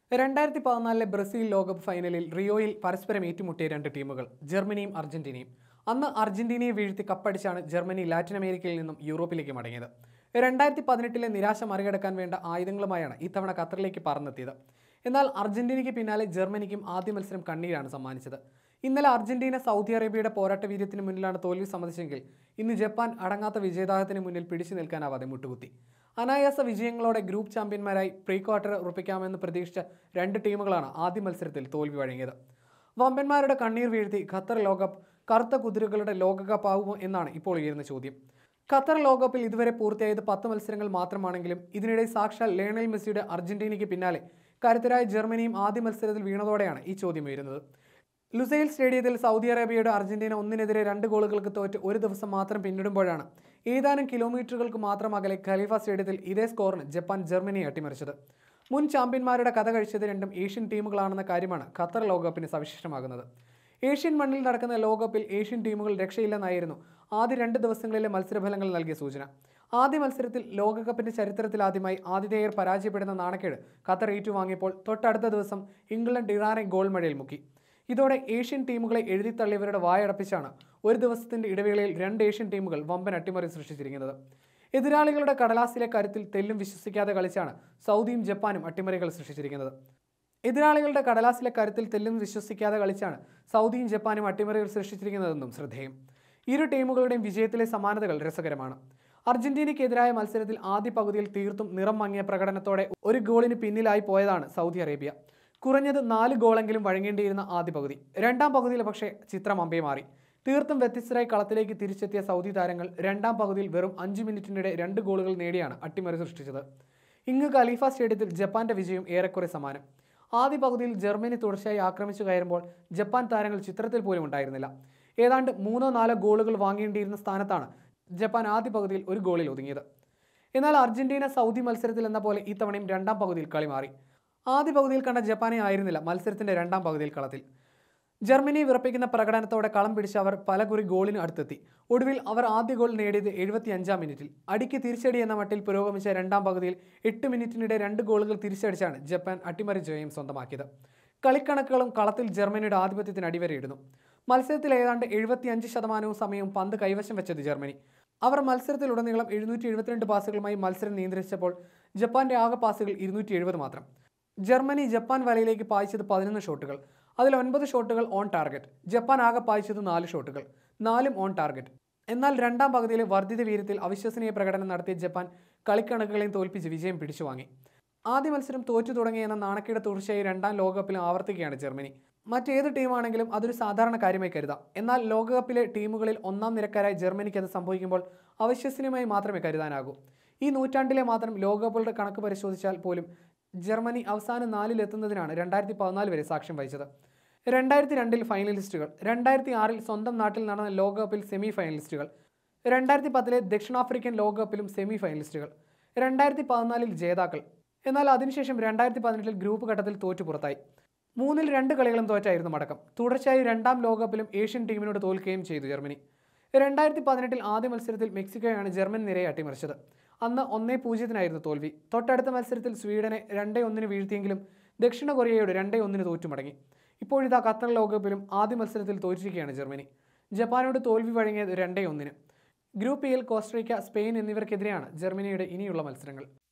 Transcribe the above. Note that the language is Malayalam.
രണ്ടായിരത്തി പതിനാലിലെ ബ്രസീൽ ലോകകപ്പ് ഫൈനലിൽ റിയോയിൽ പരസ്പരം ഏറ്റുമുട്ടിയ രണ്ട് ടീമുകൾ ജർമ്മനിയും അർജന്റീനയും അന്ന് അർജന്റീനയെ വീഴ്ത്തി കപ്പടിച്ചാണ് ജർമ്മനി ലാറ്റിൻ അമേരിക്കയിൽ നിന്നും യൂറോപ്പിലേക്ക് മടങ്ങിയത് രണ്ടായിരത്തി പതിനെട്ടിലെ നിരാശ മറികടക്കാൻ വേണ്ട ആയുധങ്ങളുമായാണ് ഇത്തവണ ഖത്തറിലേക്ക് പറന്നെത്തിയത് എന്നാൽ അർജന്റീനയ്ക്ക് പിന്നാലെ ജർമ്മനിക്കും ആദ്യ മത്സരം കണ്ണീരാണ് സമ്മാനിച്ചത് ഇന്നലെ അർജന്റീന സൗദി അറേബ്യയുടെ പോരാട്ട വീര്യത്തിന് മുന്നിലാണ് തോൽവി സമ്മതിച്ചെങ്കിൽ ഇന്ന് ജപ്പാൻ അടങ്ങാത്ത വിജയദാഹത്തിന് മുന്നിൽ പിടിച്ചു നിൽക്കാനാവാതെ മുട്ടുകുത്തി അനായാസ വിജയങ്ങളോടെ ഗ്രൂപ്പ് ചാമ്പ്യന്മാരായി പ്രീ ക്വാർട്ടർ ഉറപ്പിക്കാമെന്ന് പ്രതീക്ഷിച്ച രണ്ട് ടീമുകളാണ് ആദ്യ മത്സരത്തിൽ തോൽവി വഴങ്ങിയത് വമ്പന്മാരുടെ കണ്ണീർ വീഴ്ത്തി ഖത്തർ ലോകകപ്പ് കറുത്ത കുതിരകളുടെ ലോകകപ്പ് ആവുമോ എന്നാണ് ഇപ്പോൾ ഉയരുന്ന ചോദ്യം ഖത്തർ ലോകകപ്പിൽ ഇതുവരെ പൂർത്തിയായത് പത്ത് മത്സരങ്ങൾ മാത്രമാണെങ്കിലും ഇതിനിടെ സാക്ഷാൽ ലയണൽ മെസ്സിയുടെ അർജന്റീനയ്ക്ക് പിന്നാലെ കരുത്തരായ ജർമ്മനിയും ആദ്യ മത്സരത്തിൽ വീണതോടെയാണ് ഈ ചോദ്യം ഉയരുന്നത് ലുസൈൽ സ്റ്റേഡിയത്തിൽ സൗദി അറേബ്യയുടെ അർജന്റീന ഒന്നിനെതിരെ രണ്ട് ഗോളുകൾക്ക് തോറ്റ് ഒരു ദിവസം മാത്രം പിന്നിടുമ്പോഴാണ് ഏതാനും കിലോമീറ്ററുകൾക്ക് മാത്രം അകലെ ഖലീഫ സ്റ്റേഡിയത്തിൽ ഇതേ സ്കോറിന് ജപ്പാൻ ജർമ്മനിയെ അട്ടിമറിച്ചത് മുൻ ചാമ്പ്യന്മാരുടെ കഥ കഴിച്ചത് രണ്ടും ഏഷ്യൻ ടീമുകളാണെന്ന കാര്യമാണ് ഖത്തർ ലോകകപ്പിന് സവിശേഷമാകുന്നത് ഏഷ്യൻ മണ്ണിൽ നടക്കുന്ന ലോകകപ്പിൽ ഏഷ്യൻ ടീമുകൾ രക്ഷയില്ലെന്നായിരുന്നു ആദ്യ രണ്ട് ദിവസങ്ങളിലെ മത്സരഫലങ്ങൾ നൽകിയ സൂചന ആദ്യ മത്സരത്തിൽ ലോകകപ്പിന്റെ ചരിത്രത്തിൽ ആദ്യമായി ആതിഥേയർ പരാജയപ്പെടുന്ന നാണക്കേട് ഖത്തർ ഏറ്റുവാങ്ങിയപ്പോൾ തൊട്ടടുത്ത ദിവസം ഇംഗ്ലണ്ട് ഇറാനെ ഗോൾ മഴയിൽ മുക്കി ഇതോടെ ഏഷ്യൻ ടീമുകളെ എഴുതിത്തള്ളിയവരുടെ വായടപ്പിച്ചാണ് ഒരു ദിവസത്തിന്റെ ഇടവേളയിൽ രണ്ട് ഏഷ്യൻ ടീമുകൾ വമ്പൻ അട്ടിമറി സൃഷ്ടിച്ചിരിക്കുന്നത് എതിരാളികളുടെ കടലാസിലെ കരുത്തിൽ തെല്ലും വിശ്വസിക്കാതെ കളിച്ചാണ് സൗദിയും ജപ്പാനും അട്ടിമറികൾ സൃഷ്ടിച്ചിരിക്കുന്നത് എതിരാളികളുടെ കടലാസിലെ കരുത്തിൽ തെല്ലും വിശ്വസിക്കാതെ കളിച്ചാണ് സൗദിയും ജപ്പാനും അട്ടിമറികൾ സൃഷ്ടിച്ചിരിക്കുന്നതെന്നും ശ്രദ്ധേയം ഇരു ടീമുകളുടെയും വിജയത്തിലെ സമാനതകൾ രസകരമാണ് അർജന്റീനയ്ക്കെതിരായ മത്സരത്തിൽ ആദ്യ പകുതിയിൽ തീർത്തും നിറം മങ്ങിയ പ്രകടനത്തോടെ ഒരു ഗോളിന് പിന്നിലായി പോയതാണ് സൗദി അറേബ്യ കുറഞ്ഞത് നാല് ഗോളെങ്കിലും വഴങ്ങേണ്ടിയിരുന്ന ആദ്യ പകുതി രണ്ടാം പകുതിയിൽ പക്ഷേ ചിത്രം അമ്പേ മാറി തീർത്തും വ്യത്യസ്തരായി കളത്തിലേക്ക് തിരിച്ചെത്തിയ സൗദി താരങ്ങൾ രണ്ടാം പകുതിയിൽ വെറും അഞ്ച് മിനിറ്റിനിടെ രണ്ട് ഗോളുകൾ നേടിയാണ് അട്ടിമറി സൃഷ്ടിച്ചത് ഇങ്ങ് ഖലീഫ സ്റ്റേഡിയത്തിൽ ജപ്പാന്റെ വിജയം ഏറെക്കുറെ സമാനം ആദ്യ പകുതിയിൽ ജർമ്മനി തുടർച്ചയായി ആക്രമിച്ചു കയറുമ്പോൾ ജപ്പാൻ താരങ്ങൾ ചിത്രത്തിൽ പോലും ഉണ്ടായിരുന്നില്ല ഏതാണ്ട് മൂന്നോ നാലോ ഗോളുകൾ വാങ്ങേണ്ടിയിരുന്ന സ്ഥാനത്താണ് ജപ്പാൻ ആദ്യ പകുതിയിൽ ഒരു ഗോളിൽ ഒതുങ്ങിയത് എന്നാൽ അർജന്റീന സൗദി മത്സരത്തിൽ എന്ന പോലെ ഇത്തവണയും രണ്ടാം പകുതിയിൽ കളി മാറി ആദ്യ പകുതിയിൽ കണ്ട ജപ്പാനെ ആയിരുന്നില്ല മത്സരത്തിന്റെ രണ്ടാം പകുതിയിൽ കളത്തിൽ ജർമ്മനി വിറപ്പിക്കുന്ന പ്രകടനത്തോടെ കളം പിടിച്ച് അവർ പലകുറി ഗോളിന് അടുത്തെത്തി ഒടുവിൽ അവർ ആദ്യ ഗോൾ നേടിയത് എഴുപത്തി അഞ്ചാം മിനിറ്റിൽ അടിക്ക് തിരിച്ചടി എന്ന മട്ടിൽ പുരോഗമിച്ച രണ്ടാം പകുതിയിൽ എട്ട് മിനിറ്റിനിടെ രണ്ട് ഗോളുകൾ തിരിച്ചടിച്ചാണ് ജപ്പാൻ അട്ടിമറി ജയം സ്വന്തമാക്കിയത് കളിക്കണക്കുകളും കളത്തിൽ ജർമ്മനിയുടെ ആധിപത്യത്തിന് അടിവരയിടുന്നു മത്സരത്തിൽ ഏതാണ്ട് എഴുപത്തിയഞ്ച് ശതമാനവും സമയവും പന്ത് കൈവശം വെച്ചത് ജർമ്മനി അവർ മത്സരത്തിലുടനീളം എഴുന്നൂറ്റി എഴുപത്തിരണ്ട് പാസുകളുമായി മത്സരം നിയന്ത്രിച്ചപ്പോൾ ജപ്പാന്റെ ആകെ പാസുകൾ ഇരുന്നൂറ്റി എഴുപത് മാത്രം ജർമ്മനി ജപ്പാൻ വലയിലേക്ക് പായിച്ചത് പതിനൊന്ന് ഷോട്ടുകൾ അതിൽ ഒൻപത് ഷോട്ടുകൾ ഓൺ ടാർഗറ്റ് ജപ്പാൻ ആകെ പായിച്ചത് നാല് ഷോട്ടുകൾ നാലും ഓൺ ടാർഗറ്റ് എന്നാൽ രണ്ടാം പകുതിയിലെ വർദ്ധിത വീര്യത്തിൽ അവിശ്വസനീയ പ്രകടനം നടത്തിയ ജപ്പാൻ കളിക്കണക്കുകളെയും തോൽപ്പിച്ച് വിജയം പിടിച്ചു വാങ്ങി ആദ്യ മത്സരം തോറ്റു തുടങ്ങിയെന്ന നാണക്കേട് തുടർച്ചയായി രണ്ടാം ലോകകപ്പിലും ആവർത്തിക്കുകയാണ് ജർമ്മനി മറ്റേത് ടീമാണെങ്കിലും അതൊരു സാധാരണ കാര്യമായി കരുതാം എന്നാൽ ലോകകപ്പിലെ ടീമുകളിൽ ഒന്നാം നിരക്കാരായ ജർമ്മനിക്ക് അത് സംഭവിക്കുമ്പോൾ അവിശ്വസനീയമായി മാത്രമേ കരുതാനാകൂ ഈ നൂറ്റാണ്ടിലെ മാത്രം ലോകകപ്പുകളുടെ കണക്ക് പരിശോധിച്ചാൽ പോലും ജർമ്മനി അവസാന നാലിലെത്തുന്നതിനാണ് രണ്ടായിരത്തി പതിനാല് വരെ സാക്ഷ്യം വഹിച്ചത് രണ്ടായിരത്തി രണ്ടിൽ ഫൈനലിസ്റ്റുകൾ രണ്ടായിരത്തി ആറിൽ സ്വന്തം നാട്ടിൽ നടന്ന ലോകകപ്പിൽ സെമി ഫൈനലിസ്റ്റുകൾ രണ്ടായിരത്തി പത്തിലെ ദക്ഷിണാഫ്രിക്കൻ ലോകകപ്പിലും സെമി ഫൈനലിസ്റ്റുകൾ രണ്ടായിരത്തി പതിനാലിൽ ജേതാക്കൾ എന്നാൽ അതിനുശേഷം രണ്ടായിരത്തി പതിനെട്ടിൽ ഗ്രൂപ്പ് ഘട്ടത്തിൽ തോറ്റു പുറത്തായി മൂന്നിൽ രണ്ട് കളികളും തോറ്റായിരുന്നു മടക്കം തുടർച്ചയായി രണ്ടാം ലോകകപ്പിലും ഏഷ്യൻ ടീമിനോട് തോൽക്കുകയും ചെയ്തു ജർമ്മനി രണ്ടായിരത്തി പതിനെട്ടിൽ ആദ്യ മത്സരത്തിൽ മെക്സിക്കോയാണ് ജർമ്മൻ നിരയെ അട്ടിമറിച്ചത് അന്ന് ഒന്നേ പൂജ്യത്തിനായിരുന്നു തോൽവി തൊട്ടടുത്ത മത്സരത്തിൽ സ്വീഡനെ രണ്ടേ ഒന്നിന് വീഴ്ത്തിയെങ്കിലും ദക്ഷിണ കൊറിയയോട് രണ്ടേ ഒന്നിന് തോറ്റുമടങ്ങി ഇപ്പോഴിതാ ഖത്തർ ലോകകപ്പിലും ആദ്യ മത്സരത്തിൽ തോറ്റിരിക്കുകയാണ് ജർമ്മനി ജപ്പാനോട് തോൽവി വഴങ്ങിയത് രണ്ടേ ഒന്നിന് ഗ്രൂപ്പ് എയിൽ കോസ്റ്ററിക്ക സ്പെയിൻ എന്നിവർക്കെതിരെയാണ് ജർമ്മനിയുടെ ഇനിയുള്ള മത്സരങ്ങൾ